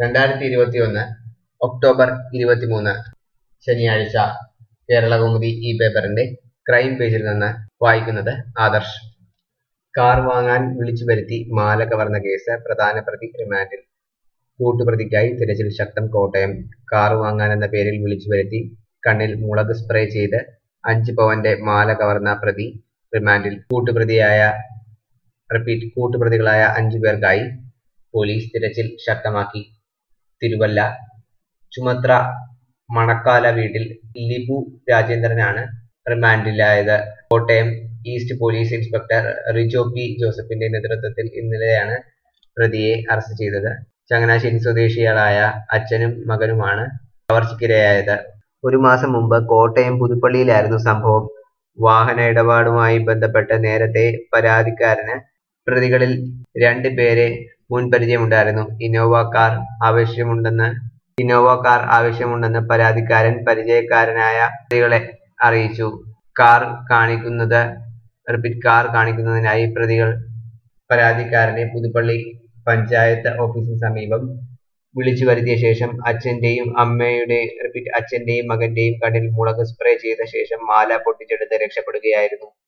രണ്ടായിരത്തി ഇരുപത്തിയൊന്ന് ഒക്ടോബർ ഇരുപത്തിമൂന്ന് ശനിയാഴ്ച കേരളകൗമുദി ഈ പേപ്പറിന്റെ ക്രൈം പേജിൽ നിന്ന് വായിക്കുന്നത് ആദർശ് കാർ വാങ്ങാൻ വിളിച്ചു വരുത്തി മാല കവർന്ന കേസ് പ്രധാന പ്രതി റിമാൻഡിൽ കൂട്ടുപ്രതിക്കായി തിരച്ചിൽ ശക്തം കോട്ടയം കാർ വാങ്ങാൻ എന്ന പേരിൽ വിളിച്ചു വരുത്തി കണ്ണിൽ മുളക് സ്പ്രേ ചെയ്ത് അഞ്ച് പവന്റെ മാല കവർന്ന പ്രതി റിമാൻഡിൽ കൂട്ടുപ്രതിയായ റിപ്പീറ്റ് കൂട്ടുപ്രതികളായ അഞ്ചു പേർക്കായി പോലീസ് തിരച്ചിൽ ശക്തമാക്കി തിരുവല്ല ചുമത്ര മണക്കാല വീട്ടിൽ ലിബു രാജേന്ദ്രനാണ് റിമാൻഡിലായത് Kottayam east police inspector Rijo P ജോസഫിന്റെ നേതൃത്വത്തിൽ ഇന്നലെയാണ് പ്രതിയെ അറസ്റ്റ് ചെയ്തത് ചങ്ങനാശ്ശേരി സ്വദേശികളായ അച്ഛനും മകനുമാണ് കവർച്ചയ്ക്കിരയായത് ഒരു മാസം മുമ്പ് കോട്ടയം പുതുപ്പള്ളിയിലായിരുന്നു സംഭവം വാഹന ഇടപാടുമായി ബന്ധപ്പെട്ട് നേരത്തെ പരാതിക്കാരന് പ്രതികളിൽ രണ്ട് പേരെ മുൻപരിചയമുണ്ടായിരുന്നു ഇന്നോവ കാർ ആവശ്യമുണ്ടെന്ന് ഇന്നോവ കാർ ആവശ്യമുണ്ടെന്ന് പരാതിക്കാരൻ പരിചയക്കാരനായ പ്രതികളെ അറിയിച്ചു കാർ കാണിക്കുന്നത് റിപ്പീറ്റ് കാർ കാണിക്കുന്നതിനായി പ്രതികൾ പരാതിക്കാരനെ പുതുപ്പള്ളി പഞ്ചായത്ത് ഓഫീസിന് സമീപം വിളിച്ചു വരുത്തിയ ശേഷം അച്ഛന്റെയും അമ്മയുടെ റിപ്പീറ്റ് അച്ഛന്റെയും മകന്റെയും കണ്ണിൽ മുളക് സ്പ്രേ ചെയ്ത ശേഷം മാല പൊട്ടിച്ചെടുത്ത് രക്ഷപ്പെടുകയായിരുന്നു